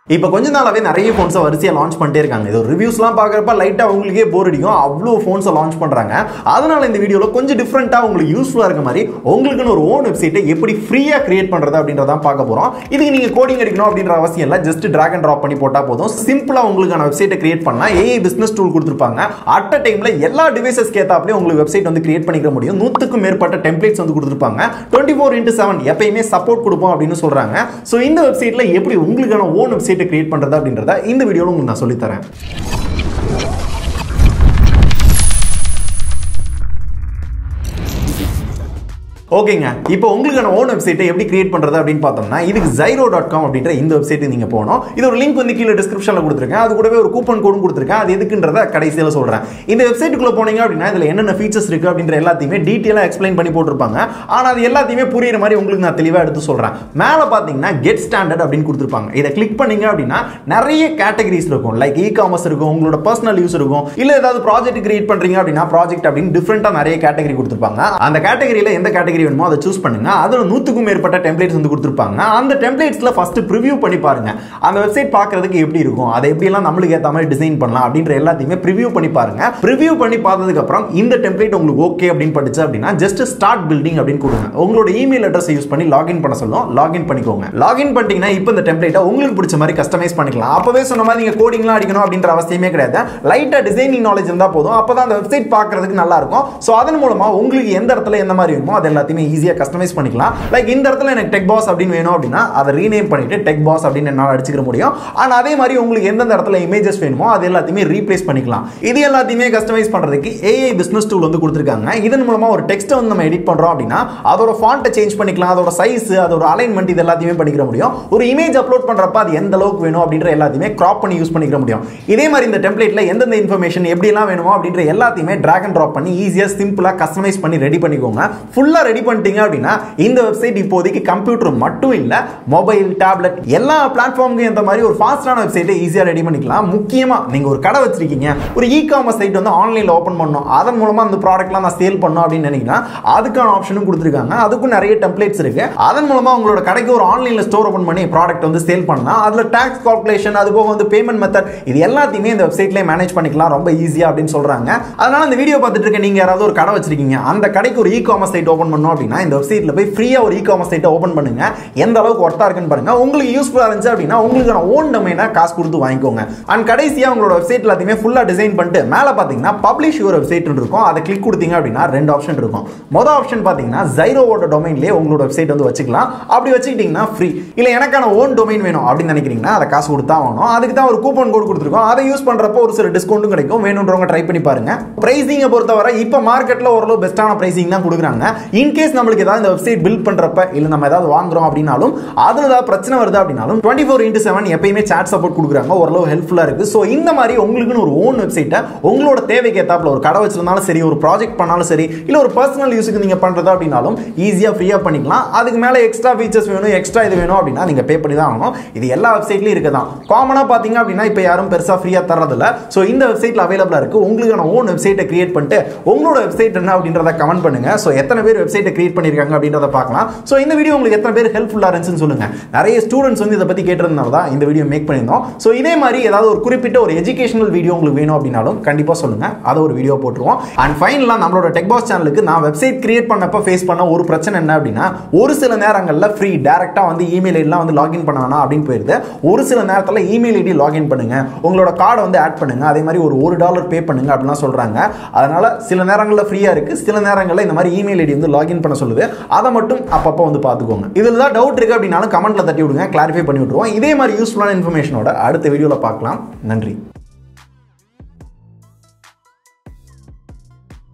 இப்போ கொஞ்ச நாளாவே நிறைய ஃபோன்ஸை வரிசையாக லான்ச் பண்ணிட்டே இருக்காங்க இது ரிவ்யூஸ்லாம் பார்க்குறப்ப லைட்டாக உங்களுக்கே போர் அடிக்கும் அவ்வளோ ஃபோன்ஸை லான்ச் பண்ணுறாங்க அதனால இந்த வீடியோவில் கொஞ்சம் டிஃப்ரெண்ட்டாக உங்களுக்கு யூஸ்ஃபுல்லாக இருக்க மாதிரி உங்களுக்குன்னு ஒரு ஓன் வெப்சைட்டை எப்படி ஃப்ரீயாக கிரியேட் பண்ணுறது அப்படின்றதான் பார்க்க போகிறோம் இதுக்கு நீங்கள் கோடிங் அடிக்கணும் அப்படின்ற அவசியம் இல்லை ஜஸ்ட் ட்ராக் அண்ட் ட்ராப் பண்ணி போட்டால் போதும் சிம்பிளாக உங்களுக்கான வெப்சைட்டை கிரியேட் பண்ணால் ஏஐ பிஸ்னஸ் டூல் கொடுத்துருப்பாங்க அட் அ டைமில் எல்லா டிவைசஸ்க்கு ஏற்றாப்படியே உங்களுக்கு வெப்சைட் வந்து கிரியேட் பண்ணிக்க முடியும் நூற்றுக்கும் மேற்பட்ட டெம்ப்ளேட்ஸ் வந்து கொடுத்துருப்பாங்க டுவெண்ட்டி ஃபோர் இன்ட்டு செவன் எப்பயுமே சப்போர்ட் கொடுப்போம் அப்படின்னு சொல்கிறாங்க ஸோ இந்த வெப்சைட்டில் எப்படி உங்களுக்கான ஓன் வெப்சைட்டை கிரியேட் பண்ணுறது அப்படின்றத இந்த வீடியோவில் உங்களுக்கு நான் சொல்லித்தரேன் ஓகேங்க இப்போ உங்களுக்கான ஓன் வெப்சைட்டை எப்படி கிரியேட் பண்ணுறது அப்படின்னு பார்த்தோம்னா இதுக்கு ஜைரோ டாட் காம் அப்படின்ற இந்த வெப்சைட்டு நீங்கள் போகணும் இது ஒரு லிங்க் வந்து கீழே டிஸ்கிரிப்ஷனில் கொடுத்துருக்கேன் அது கூடவே ஒரு கூப்பன் கோடும் கொடுத்துருக்கேன் அது எதுக்குன்றத கடைசியில் சொல்கிறேன் இந்த வெப்சைட்டுக்குள்ளே போனீங்க அப்படின்னா இதில் என்னென்ன ஃபீச்சர்ஸ் இருக்குது அப்படின்ற எல்லாத்தையுமே டீட்டெயிலாக எக்ஸ்பிளைன் பண்ணி போட்டிருப்பாங்க ஆனால் அது எல்லாத்தையுமே புரியுற மாதிரி உங்களுக்கு நான் தெளிவாக எடுத்து சொல்கிறேன் மேலே பார்த்தீங்கன்னா கெட் ஸ்டாண்டர்ட் அப்படின்னு கொடுத்துருப்பாங்க இதை கிளிக் பண்ணீங்க அப்படின்னா நிறைய கேட்டகரிஸ் இருக்கும் லைக் இ காமர்ஸ் இருக்கும் உங்களோட பர்சனல் யூஸ் இருக்கும் இல்லை ஏதாவது ப்ராஜெக்ட் கிரியேட் பண்ணுறீங்க அப்படின்னா ப்ராஜெக்ட் அப்படின்னு டிஃப்ரெண்ட்டாக நிறைய கேட்டகரி கொடுத்துருப்பாங்க அந்த கேட்டகரியில் எந்த கேட்டகரி வேணுமோ அதை சூஸ் பண்ணுங்க அதில் நூற்றுக்கும் மேற்பட்ட டெம்ப்ளேட்ஸ் வந்து கொடுத்துருப்பாங்க அந்த டெம்ப்ளேட்ஸில் ஃபர்ஸ்ட் ப்ரிவியூ பண்ணி பாருங்க அந்த வெப்சைட் பார்க்கறதுக்கு எப்படி இருக்கும் அதை எப்படியெல்லாம் நம்மளுக்கு ஏற்ற மாதிரி டிசைன் பண்ணலாம் அப்படின்ற எல்லாத்தையுமே ப்ரிவியூ பண்ணி பாருங்க ப்ரிவியூ பண்ணி பார்த்ததுக்கு அப்புறம் இந்த டெம்ப்ளேட் உங்களுக்கு ஓகே அப்படின்னு படிச்சு அப்படின்னா ஜஸ்ட் ஸ்டார்ட் பில்டிங் அப்படின்னு கொடுங்க உங்களோட இமெயில் அட்ரஸ் யூஸ் பண்ணி லாகின் பண்ண சொல்லும் லாகின் பண்ணிக்கோங்க லாகின் பண்ணிட்டீங்கன்னா இப்போ இந்த டெம்ப்ளேட்டை உங்களுக்கு பிடிச்ச மாதிரி கஸ்டமைஸ் பண்ணிக்கலாம் அப்பவே சொன்ன மாதிரி நீங்க கோடிங்லாம் அடிக்கணும் அப்படின்ற அவசியமே கிடையாது லைட்டா டிசைனிங் நாலேஜ் இருந்தால் போதும் அப்பதான் அந்த வெப்சைட் பார்க்கறதுக்கு நல்லா இருக்கும் ஸோ அதன் மூலமா உங்களுக்கு எந்த இடத்துல எந்த மாதிரி வேணுமோ அது எல்லாத்தையுமே ஈஸியாக கஸ்டமைஸ் பண்ணிக்கலாம் லைக் இந்த இடத்துல எனக்கு டெக் பாஸ் அப்படின்னு வேணும் அப்படின்னா அதை ரீநேம் பண்ணிட்டு டெக் பாஸ் அப்படின்னு என்னால் அடிச்சுக்க முடியும் ஆனால் அதே மாதிரி உங்களுக்கு எந்தெந்த இடத்துல இமேஜஸ் வேணுமோ அது எல்லாத்தையுமே ரீப்ளேஸ் பண்ணிக்கலாம் இது எல்லாத்தையுமே கஸ்டமைஸ் பண்ணுறதுக்கு ஏஐ பிஸ்னஸ் டூல் வந்து கொடுத்துருக்காங்க இதன் மூலமா ஒரு டெக்ஸ்ட்டை வந்து நம்ம எடிட் பண்ணுறோம் அப்படின்னா அதோட ஃபாண்ட்டை சேஞ்ச் பண்ணிக்கலாம் அதோட சைஸ் அதோட அலைன்மெண்ட் இது எல்லாத்தையுமே பண்ணிக்கிற முடியும் ஒரு இமேஜ் அப்லோட் பண்ணுறப்ப அது எந்த அளவுக்கு வேணும் அப்படின்ற எல்லாத்தையுமே கிராப் பண்ணி யூஸ் பண்ணிக்கிற முடியும் இதே மாதிரி இந்த டெம்ப்ளேட்டில் எந்தெந்த இன்ஃபர்மேஷன் எப்படிலாம் வேணுமோ அப்படின்ற எல்லாத்தையுமே ட்ராக் அண்ட் ட்ராப் பண்ணி ஈஸியாக சிம்பிளாக கஸ்டமைஸ் பண்ணி ரெடி பண்ணிக்கோங்க ஃபுல்லாக ரெடி பண்ணிட்டீங்க அப்படின்னா இந்த வெப்சைட் இப்போதைக்கு கம்ப்யூட்டர் மட்டும் இல்லை மொபைல் டேப்லெட் எல்லா பிளாட்ஃபார்முக்கும் இந்த மாதிரி ஒரு ஃபாஸ்டான வெப்சைட்டை ஈஸியாக ரெடி பண்ணிக்கலாம் முக்கியமாக நீங்கள் ஒரு கடை வச்சிருக்கீங்க ஒரு இ காமர்ஸ் சைட் வந்து ஆன்லைனில் ஓப்பன் பண்ணணும் அதன் மூலமாக அந்த ப்ராடக்ட்லாம் நான் சேல் பண்ணணும் அப்படின்னு நினைக்கிறேன் அதுக்கான ஆப்ஷனும் கொடுத்துருக்காங்க அதுக்கும் நிறைய டெம்ப்ளேட்ஸ் இருக்கு அதன் மூலமாக உங்களோட கடைக்கு ஒரு ஆன்லைனில் ஸ்டோர் ஓப்பன் பண்ணி ப்ராடக்ட் வந்து சேல் பண்ணலாம் அதில் டேக்ஸ் கால்குலேஷன் அது போக வந்து பேமெண்ட் மெத்தட் இது எல்லாத்தையுமே இந்த வெப்சைட்லேயே மேனேஜ் பண்ணிக்கலாம் ரொம்ப ஈஸியாக அப்படின்னு சொல்கிறாங்க அதனால இந்த வீடியோ பார்த்துட்டு இருக்க நீங்கள் யாராவது ஒரு கடை வச்சிருக்கீங்க அந்த கடைக்கு ஒரு இ காமர்ஸ் சைட் ஓப்பன் பண்ணணும் அப்படின்னா இந்த வெப்சைட்டில் போய் ஃப்ரீயாக ஒரு இ காமர்ஸ் சைட்டை ஓப்பன் பண்ணுங்க எந்த அளவுக்கு ஒர்த்தா இருக்குன்னு பாருங்க உங்களுக்கு யூஸ்ஃபுல்லாக இருந்துச்சு அப்படின்னா உங்களுக்கான ஓன் டொமைனை காசு கொடுத்து வாங்கிக்கோங்க அண்ட் கடைசியாக உங்களோட வெப்சைட் எல்லாத்தையுமே ஃபுல்லாக டிசைன் பண்ணிட்டு மேலே பார்த்தீங்கன்னா பப்ளிஷ் யுவர் வெப்சைட் இருக்கும் அதை கிளிக் கொடுத்தீங்க அப்படின்னா ரெண்டு ஆப்ஷன் இருக்கும் மொதல் ஆப்ஷன் பார்த்தீங்கன்னா ஜைரோவோட டொமைன்லேயே உங்களோட வெப்சைட் வந்து வச்சுக்கலாம் அப்படி வச்சுக்கிட்டிங்கன்னா ஃப்ரீ இல்லை எனக்கான ஓன் டொமைன் வேணும் அப்படின்னு நினைக்கிறீங்கன்னா அதை காசு கொடுத்தா வாங்கணும் அதுக்கு தான் ஒரு கூப்பன் கோட் கொடுத்துருக்கோம் அதை யூஸ் பண்ணுறப்போ ஒரு சில டிஸ்கவுண்ட்டும் கிடைக்கும் வேணுன்றவங்க ட்ரை பண்ணி பாருங்க பிரைசிங்கை பொறுத்தவரை இப்போ மார்க்கெட்டில் ஓரளவு பெஸ்ட்டான பிரைசிங் தான் கொடுக்குறாங்க இன்கேஸ் நம்மளுக்கு ஏதாவது இந்த வெப்சைட் பில்ட் பண்ணுறப்ப இல்லை நம்ம ஏதாவது வாங்குறோம் அப்படின்னாலும் அதில் ஏதாவது பிரச்சனை வருது அப்படின்னாலும் டுவெண்ட்டி ஃபோர் இன்ட்டு செவன் எப்பயுமே சாட் சப்போர்ட் கொடுக்குறாங்க ஓரளவு ஹெல்ப்ஃபுல்லாக இருக்குது ஸோ இந்த மாதிரி உங்களுக்குன்னு ஒரு ஓன் வெப்சைட்டை உங்களோட தேவைக்கு ஏற்றாப்புல ஒரு கடை வச்சிருந்தாலும் சரி ஒரு ப்ராஜெக்ட் பண்ணாலும் சரி இல்லை ஒரு பர்சனல் யூஸுக்கு நீங்கள் பண்ணுறது அப்படின்னாலும் ஈஸியாக ஃப்ரீயாக பண்ணிக்கலாம் அதுக்கு மேலே எக்ஸ்ட்ரா ஃபீச்சர்ஸ் வேணும் எக்ஸ்ட்ரா இது வேணும் அப்படின்னா நீங்கள் பே பண்ணி தான் ஆகணும் இது எல்லா வெப்சைட்லையும் இருக்க தான் காமனாக பார்த்தீங்க அப்படின்னா இப்போ யாரும் பெருசாக ஃப்ரீயாக தரதில்ல ஸோ இந்த வெப்சைட்டில் அவைலபிளாக இருக்குது உங்களுக்கான ஓன் வெப்சைட்டை கிரியேட் பண்ணிட்டு உங்களோட வெப்சைட் என்ன அப்படின்றத கமெண்ட் பண்ணுங்க ஸோ எத்தனை பேர் வெப்சைட்டை கிரியேட் பண்ணியிருக்காங்க அப்படின்றத பார்க்கலாம் ஸோ இந்த வீடியோ உங்களுக்கு எத்தனை பேர் ஹெல்ப்ஃபுல்லாக இருந்துச்சுன்னு சொல்லுங்க நிறைய ஸ்டூடெண்ட்ஸ் வந்து இதை பற்றி கேட்டிருந்தனால தான் இந்த வீடியோ மேக் பண்ணியிருந்தோம் ஸோ இதே மாதிரி ஏதாவது ஒரு குறிப்பிட்ட ஒரு எஜுகேஷனல் வீடியோ உங்களுக்கு வேணும் அப்படின்னாலும் கண்டிப்பாக சொல்லுங்க அதை ஒரு வீடியோ போட்டுருவோம் அண்ட் ஃபைனலாக நம்மளோட டெக் பாஸ் சேனலுக்கு நான் வெப்சைட் கிரியேட் பண்ணப்போ ஃபேஸ் பண்ண ஒரு பிரச்சனை என்ன அப்படின்னா ஒரு சில நேரங்களில் ஃப்ரீ டேரெக்டாக வந்து இமெயில் ஐடிலாம் வந்து லாகின் பண்ண வேணாம் அப்படின்னு போயிருது ஒரு சில நேரத்தில் இமெயில் ஐடி லாகின் பண்ணுங்க உங்களோட கார்டை வந்து ஆட் பண்ணுங்க அதே மாதிரி ஒரு ஒரு டாலர் பே பண்ணுங்க அப்படிலாம் சொல்றாங்க அதனால சில நேரங்களில் ஃப்ரீயாக இருக்கு சில நேரங்களில் இந்த மாதிரி இமெயில் ஐடி வந்து லாகின் பண்ண சொல்லுது அதை மட்டும் அப்பப்போ வந்து பார்த்துக்கோங்க இதில் தான் டவுட் இருக்கு அப்படின்னாலும் கமெண்ட்ல தட்டி விடுங்க கிளாரிஃபை பண்ணி விட்டுருவோம் இதே மாதிரி யூஸ்ஃபுல்லான இன்ஃபர்மேஷனோட அடுத்த வீடியோவில் பார்க்கலாம் நன்றி